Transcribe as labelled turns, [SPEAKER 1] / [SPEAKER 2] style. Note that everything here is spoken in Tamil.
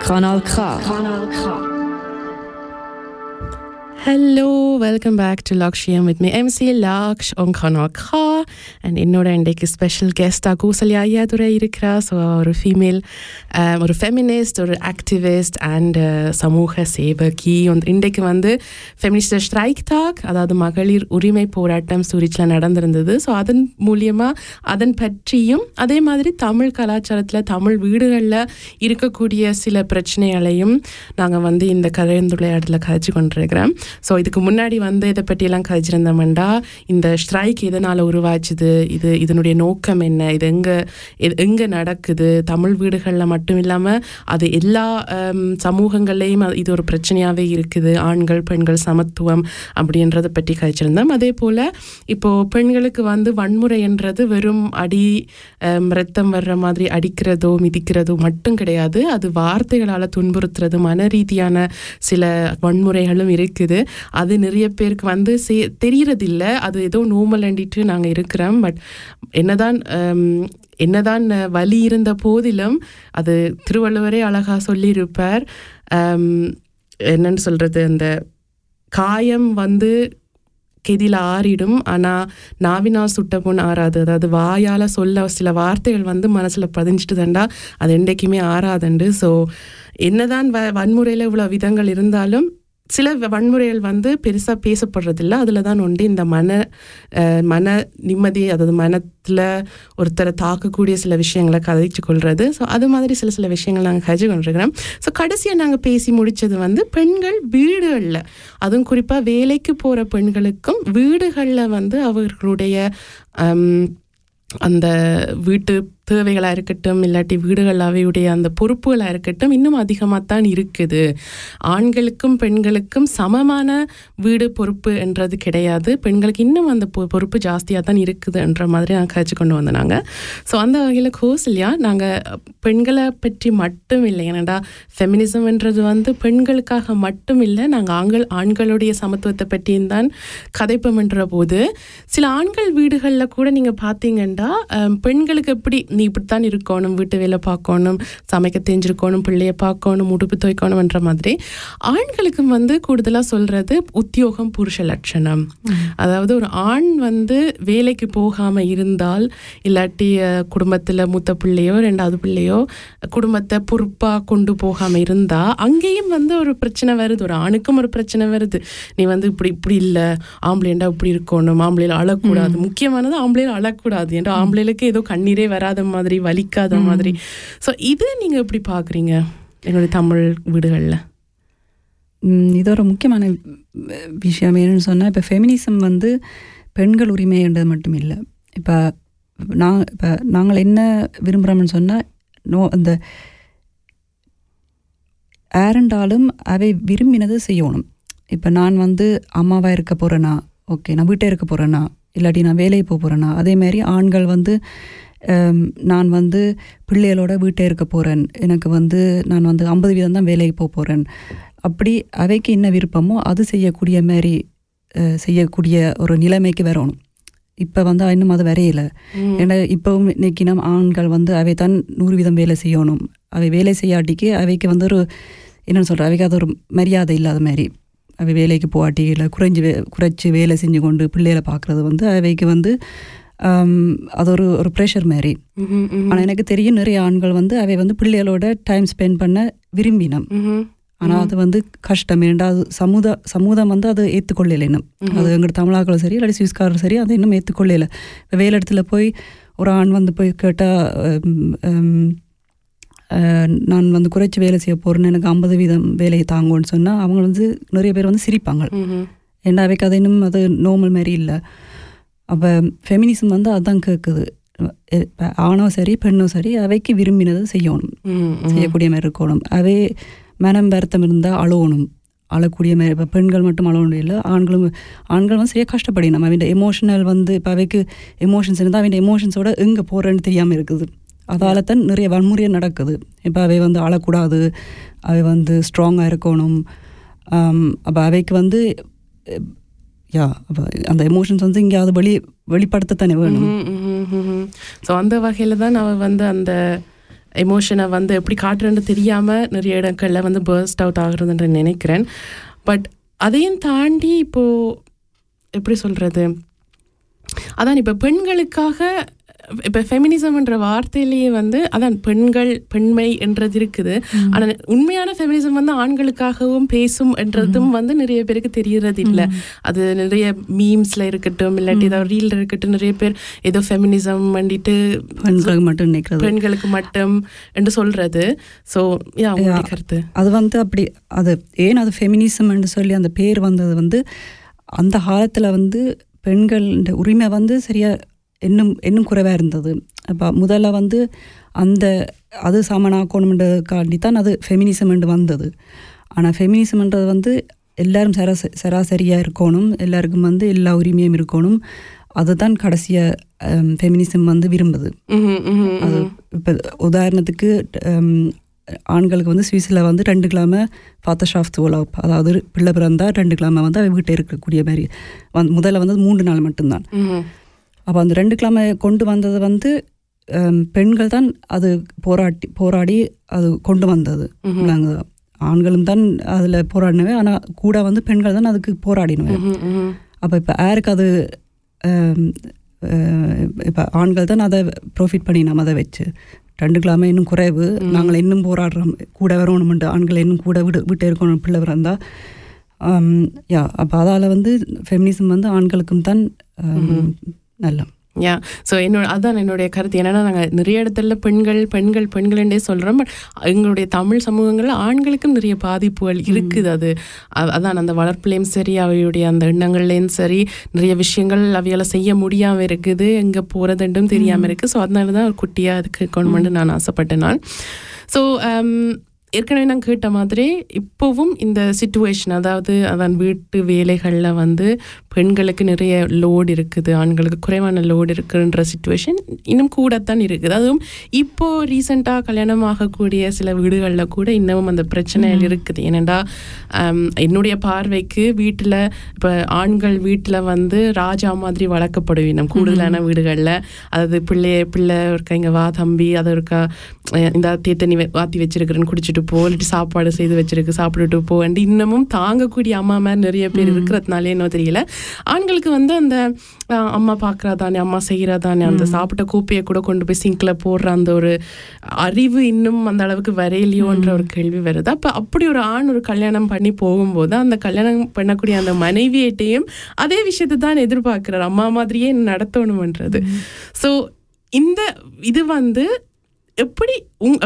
[SPEAKER 1] Kanal K.
[SPEAKER 2] Hello, welcome back to Lakshya with me, MC Laksh on Kanal K. And என்னோட இன்றைக்கு ஸ்பெஷல் கெஸ்டாக கூசல்யா ஐயாதுரை இருக்கிறா ஸோ ஒரு ஃபீமேல் ஒரு ஃபெமினிஸ்ட் ஒரு ஆக்டிவிஸ்ட் அண்ட் சமூக சேவகி இன்றைக்கு வந்து ஃபெமினிஸ்ட் ஸ்ட்ரைக் தாக் அதாவது மகளிர் உரிமை போராட்டம் சூரிச்சில் நடந்திருந்தது ஸோ அதன் மூலியமாக அதன் பற்றியும் அதே மாதிரி தமிழ் கலாச்சாரத்தில் தமிழ் வீடுகளில் இருக்கக்கூடிய சில பிரச்சனைகளையும் நாங்கள் வந்து இந்த கலந்துரையாடலில் கதைச்சு கொண்டிருக்கிறோம் ஸோ இதுக்கு முன்னாடி வந்து இதை பற்றியெல்லாம் கதைச்சிருந்தோம்டா இந்த ஸ்ட்ரைக் எதனால் உருவாச்சுது இது இதனுடைய நோக்கம் என்ன இது எங்கே எங்கே நடக்குது தமிழ் வீடுகளில் மட்டும் இல்லாமல் அது எல்லா சமூகங்கள்லேயும் இது ஒரு பிரச்சனையாகவே இருக்குது ஆண்கள் பெண்கள் சமத்துவம் அப்படின்றத பற்றி கழிச்சிருந்தோம் அதே போல் இப்போது பெண்களுக்கு வந்து வன்முறைன்றது வெறும் அடி ரத்தம் வர்ற மாதிரி அடிக்கிறதோ மிதிக்கிறதோ மட்டும் கிடையாது அது வார்த்தைகளால் துன்புறுத்துறது மன ரீதியான சில வன்முறைகளும் இருக்குது அது நிறைய பேருக்கு வந்து சே தெரியறதில்ல அது ஏதோ நோமல் அண்டிட்டு நாங்கள் இருக்கிறோம் பட் என்னதான் என்னதான் வலி இருந்த போதிலும் அது திருவள்ளுவரே அழகாக சொல்லியிருப்பார் என்னன்னு சொல்கிறது அந்த காயம் வந்து கெதியில் ஆறிடும் ஆனால் நாவினால் சுட்ட பொண்ணு ஆறாது அதாவது வாயால் சொல்ல சில வார்த்தைகள் வந்து மனசில் பதிஞ்சிட்டு தண்டா அது என்றைக்குமே ஆறாதுண்டு ஸோ என்னதான் வ வன்முறையில் இவ்வளோ விதங்கள் இருந்தாலும் சில வன்முறைகள் வந்து பெருசாக பேசப்படுறதில்ல அதில் தான் உண்டு இந்த மன மன நிம்மதி அதாவது மனத்தில் ஒருத்தரை தாக்கக்கூடிய சில விஷயங்களை கதைச்சு கொள்வது ஸோ அது மாதிரி சில சில விஷயங்கள் நாங்கள் கதைச்சு கொண்டிருக்கிறோம் ஸோ கடைசியாக நாங்கள் பேசி முடித்தது வந்து பெண்கள் வீடுகளில் அதுவும் குறிப்பாக வேலைக்கு போகிற பெண்களுக்கும் வீடுகளில் வந்து அவர்களுடைய அந்த வீட்டு தேவைகளாக இருக்கட்டும் இல்லாட்டி வீடுகள் அவையுடைய அந்த பொறுப்புகளாக இருக்கட்டும் இன்னும் அதிகமாக தான் இருக்குது ஆண்களுக்கும் பெண்களுக்கும் சமமான வீடு பொறுப்பு என்றது கிடையாது பெண்களுக்கு இன்னும் அந்த பொறுப்பு ஜாஸ்தியாக தான் இருக்குது என்ற மாதிரி நாங்கள் கழிச்சு கொண்டு வந்தாங்க ஸோ அந்த வகையில் கோசல்யா நாங்கள் பெண்களை பற்றி மட்டும் இல்லை ஏன்னாடா ஃபெமினிசம்ன்றது வந்து பெண்களுக்காக மட்டும் இல்லை நாங்கள் ஆண்கள் ஆண்களுடைய சமத்துவத்தை பற்றியும் தான் கதைப்போம்ன்ற போது சில ஆண்கள் வீடுகளில் கூட நீங்கள் பார்த்தீங்கன்னா பெண்களுக்கு எப்படி நீ இப்படித்தான் இருக்கணும் வீட்டு வேலை பார்க்கணும் சமைக்க தெரிஞ்சிருக்கணும் பிள்ளைய பார்க்கணும் உடுப்பு துவைக்கணும்ன்ற மாதிரி ஆண்களுக்கும் வந்து கூடுதலாக சொல்றது உத்தியோகம் புருஷ லட்சணம் அதாவது ஒரு ஆண் வந்து வேலைக்கு போகாமல் இருந்தால் இல்லாட்டி குடும்பத்தில் மூத்த பிள்ளையோ ரெண்டாவது பிள்ளையோ குடும்பத்தை பொறுப்பாக கொண்டு போகாமல் இருந்தால் அங்கேயும் வந்து ஒரு பிரச்சனை வருது ஒரு ஆணுக்கும் ஒரு பிரச்சனை வருது நீ வந்து இப்படி இப்படி இல்லை ஆம்பளைண்டா இப்படி இருக்கணும் ஆம்பளையில் அழக்கூடாது முக்கியமானது ஆம்பளையில் அழக்கூடாது என்ற ஆம்பளைகளுக்கு ஏதோ கண்ணீரே வராத மாதிரி வலிக்காத மாதிரி ஸோ இது நீங்கள் எப்படி பார்க்குறீங்க எங்களுடைய தமிழ் வீடுகளில்
[SPEAKER 3] இது ஒரு முக்கியமான விஷயம் என்னன்னு சொன்னால் இப்போ ஃபெமினிசம் வந்து பெண்கள் உரிமைன்றது மட்டும் இல்லை இப்போ நான் இப்போ நாங்கள் என்ன விரும்புகிறோம்னு சொன்னால் நோ அந்த யாருண்டாலும் அவை விரும்பினது செய்யணும் இப்போ நான் வந்து அம்மாவாக இருக்க போகிறேன்னா ஓகே நான் வீட்டை இருக்க போகிறேன்னா இல்லாட்டி நான் வேலைக்கு போக போகிறேன்னா அதேமாரி ஆண்கள் வந்து நான் வந்து பிள்ளைகளோட வீட்டை இருக்க போகிறேன் எனக்கு வந்து நான் வந்து ஐம்பது வீதம் தான் வேலைக்கு போக போகிறேன் அப்படி அவைக்கு என்ன விருப்பமோ அது செய்யக்கூடிய மாதிரி செய்யக்கூடிய ஒரு நிலைமைக்கு வரணும் இப்போ வந்து இன்னும் அது வரையில ஏன்னா இப்போவும் இன்னைக்கு நம்ம ஆண்கள் வந்து அவை தான் நூறு வீதம் வேலை செய்யணும் அவை வேலை செய்யாட்டிக்கு அவைக்கு வந்து ஒரு என்னென்னு சொல்கிற அவைக்கு அது ஒரு மரியாதை இல்லாத மாதிரி அவை வேலைக்கு போகாட்டி இல்லை குறைஞ்சி வே குறைச்சி வேலை செஞ்சு கொண்டு பிள்ளைகளை பார்க்குறது வந்து அவைக்கு வந்து அது ஒரு ஒரு ப்ரெஷர் மாதிரி ஆனால் எனக்கு தெரியும் நிறைய ஆண்கள் வந்து அவை வந்து பிள்ளைகளோட டைம் ஸ்பெண்ட் பண்ண விரும்பினோம் ஆனால் அது வந்து கஷ்டம் ஏன்டா அது சமூக சமூகம் வந்து அதை ஏற்றுக்கொள்ளலை இன்னும் அது எங்களோட தமிழாக்களும் சரி இல்லாட்டி சுவிஸ்காரும் சரி அதை இன்னும் ஏற்றுக்கொள்ளலை இப்போ வேலை இடத்துல போய் ஒரு ஆண் வந்து போய் கேட்டால் நான் வந்து குறைச்சி வேலை செய்ய போகிறேன்னு எனக்கு ஐம்பது வீதம் வேலையை தாங்கும்னு சொன்னால் அவங்க வந்து நிறைய பேர் வந்து சிரிப்பாங்க ஏன்னா அவைக்கு அது இன்னும் அது நார்மல் மாதிரி இல்லை அப்போ ஃபெமினிசம் வந்து அதுதான் கேட்குது ஆணோ சரி பெண்ணோ சரி அவைக்கு விரும்பினதை செய்யணும் செய்யக்கூடிய மாதிரி இருக்கணும் அவை மனம் வருத்தம் இருந்தால் அழுவணும் அழக்கூடிய மாதிரி இப்போ பெண்கள் மட்டும் அழவணும் இல்லை ஆண்களும் ஆண்கள் வந்து சரியாக கஷ்டப்படணும் அவன் எமோஷனல் வந்து இப்போ அவைக்கு எமோஷன்ஸ் இருந்தால் அவன் எமோஷன்ஸோட எங்கே போகிறேன்னு தெரியாமல் இருக்குது அதால் தான் நிறைய வன்முறையாக நடக்குது இப்போ அவை வந்து அழக்கூடாது அவை வந்து ஸ்ட்ராங்காக இருக்கணும் அப்போ அவைக்கு வந்து யா அப்போ அந்த எமோஷன்ஸ் வந்து எங்கேயாவது வெளி வெளிப்படுத்தத்தானே வேணும்
[SPEAKER 2] ஸோ அந்த வகையில் தான் அவள் வந்து அந்த எமோஷனை வந்து எப்படி காட்டுறேன்னு தெரியாமல் நிறைய இடங்களில் வந்து பேர்ஸ்ட் அவுட் ஆகுறதுன்னு நினைக்கிறேன் பட் அதையும் தாண்டி இப்போது எப்படி சொல்கிறது அதான் இப்போ பெண்களுக்காக இப்போ ஃபெமினிசம்ன்ற வார்த்தையிலேயே வந்து அதான் பெண்கள் பெண்மை என்றது இருக்குது ஆனால் உண்மையான ஃபெமினிசம் வந்து ஆண்களுக்காகவும் பேசும் என்றதும் வந்து நிறைய பேருக்கு தெரியறது இல்லை அது நிறைய மீம்ஸ்ல இருக்கட்டும் இல்லாட்டி ஏதாவது ரீல்ல இருக்கட்டும் நிறைய பேர் ஏதோ ஃபெமினிசம் பண்ணிட்டு
[SPEAKER 3] பெண்களுக்கு மட்டும் நினைக்கிறது
[SPEAKER 2] பெண்களுக்கு மட்டும் என்று சொல்றது ஸோ யா உங்களுடைய கருத்து
[SPEAKER 3] அது வந்து அப்படி அது ஏன் அது ஃபெமினிசம்னு சொல்லி அந்த பேர் வந்தது வந்து அந்த காலத்தில் வந்து பெண்கள் உரிமை வந்து சரியா இன்னும் இன்னும் குறைவாக இருந்தது அப்போ முதல்ல வந்து அந்த அது சமனாக்கணுன்றதுக்காண்டி தான் அது ஃபெமினிசம்னு வந்தது ஆனால் ஃபெமினிசம்ன்றது வந்து எல்லாரும் சராச சராசரியாக இருக்கணும் எல்லாருக்கும் வந்து எல்லா உரிமையும் இருக்கணும் அதுதான் கடைசியாக ஃபெமினிசம் வந்து விரும்புது
[SPEAKER 2] ம்ஹும், ம்ஹும்,
[SPEAKER 3] அது இப்போ உதாரணத்துக்கு ஹம், ஆண்களுக்கு வந்து சுவிஸில் வந்து ரெண்டு கிழமை ஃபாத்தர் ஷாஃப்ட் ஓலாப் அதாவது பிள்ளை பிறந்தா ரெண்டு கிழமை வந்து அவ வீட்டை இருக்கக்கூடிய மாதிரி வந்து முதல்ல வந்து மூன்று நாள் மட்டும்தான்
[SPEAKER 2] ம்ஹும்.
[SPEAKER 3] அப்போ அந்த ரெண்டு கிழமை கொண்டு வந்தது வந்து ஹம், பெண்கள் தான் அது போராட்டி போராடி அது கொண்டு வந்தது நாங்கள் ஆண்களும் தான் அதில் போராடினவே ஆனால் கூட வந்து பெண்கள் தான் அதுக்கு போராடினவே
[SPEAKER 2] ம்ஹும், ம்ஹும்.
[SPEAKER 3] அப்போ இப்போ யாருக்கு அது இப்போ ஆண்கள் தான் அதை ப்ராஃபிட் பண்ணினோம் அதை வச்சு ரெண்டு கிழமை இன்னும் குறைவு நாங்கள் இன்னும் போராடுறோம் கூட வரணும்ட்டு ஆண்கள் இன்னும் கூட விடு விட்டு இருக்கணும் பிள்ளை பிறந்தா யா அப்போ அதால் வந்து ஃபெமினிசம் வந்து ஆண்களுக்கும் தான் ஆம், நல்ல
[SPEAKER 2] யா ஸோ என்னோட அதான் என்னுடைய கருத்து என்னன்னா நாங்கள் நிறைய இடத்துல பெண்கள் பெண்கள் பெண்களே சொல்கிறோம் பட் எங்களுடைய தமிழ் சமூகங்களில் ஆண்களுக்கும் நிறைய பாதிப்புகள் இருக்குது அது அ- அதான் அந்த வளர்ப்புலேயும் சரி அவையுடைய அந்த எண்ணங்கள்லேயும் சரி நிறைய விஷயங்கள் அவையால் செய்ய முடியாமல் இருக்குது எங்கே போகிறதுன்றும் தெரியாமல் இருக்குது ஸோ அதனால தான் ஒரு குட்டியாக அதுக்கு கொண்டு நான் ஆசைப்பட்டேன் நான் ஸோ ஏற்கனவே நான் கேட்ட மாதிரி இப்போவும் இந்த சுச்சுவேஷன் அதாவது அதான் வீட்டு வேலைகளில் வந்து பெண்களுக்கு நிறைய லோடு இருக்குது ஆண்களுக்கு குறைவான லோடு இருக்குன்ற சுச்சுவேஷன் இன்னும் கூடத்தான் இருக்குது அதுவும் இப்போ ரீசெண்டாக கல்யாணம் ஆகக்கூடிய சில வீடுகளில் கூட இன்னமும் அந்த பிரச்சனைகள் இருக்குது ஏனெண்டா ஆம், என்னுடைய பார்வைக்கு வீட்டில் இப்போ ஆண்கள் வீட்டில் வந்து ராஜா மாதிரி வளர்க்கப்படுவீனம் கூடுதலான வீடுகளில் அதாவது பிள்ளைய பிள்ளை இருக்கா இங்கே வா தம்பி அதை இருக்கா அஹ் இந்த தீ தண்ணி வெ- வாத்தி வச்சிருக்கிறேன்னு குடிச்சிட்டு போ இல்லாட்டி சாப்பாடு செய்து வச்சிருக்கு சாப்பிட்டுட்டு போ and இன்னமும் தாங்கக்கூடிய அம்மா மாதிரி நிறைய பேர் இருக்கிறதுனாலே என்ன தெரியல ஆண்களுக்கு வந்து அந்த அஹ், அம்மா பார்க்கறதானே அம்மா செய்கிறதானே அந்த சாப்பிட்ட கூப்பையை கூட கொண்டு போய் சிங்க்ல போடுற அந்த ஒரு அறிவு இன்னும் அந்த அளவுக்கு வரையிலையோன்ற ஒரு கேள்வி வருது அப்ப அப்படி ஒரு ஆண் ஒரு கல்யாணம் பண்ணி போகும்போது அந்த கல்யாணம் பண்ணக்கூடிய அந்த மனைவியிட்டையும் அதே விஷயத்தை தான் எதிர்பார்க்கிறார் அம்மா மாதிரியே நடத்தணும்ன்றது ஸோ இந்த இது வந்து எப்படி உங்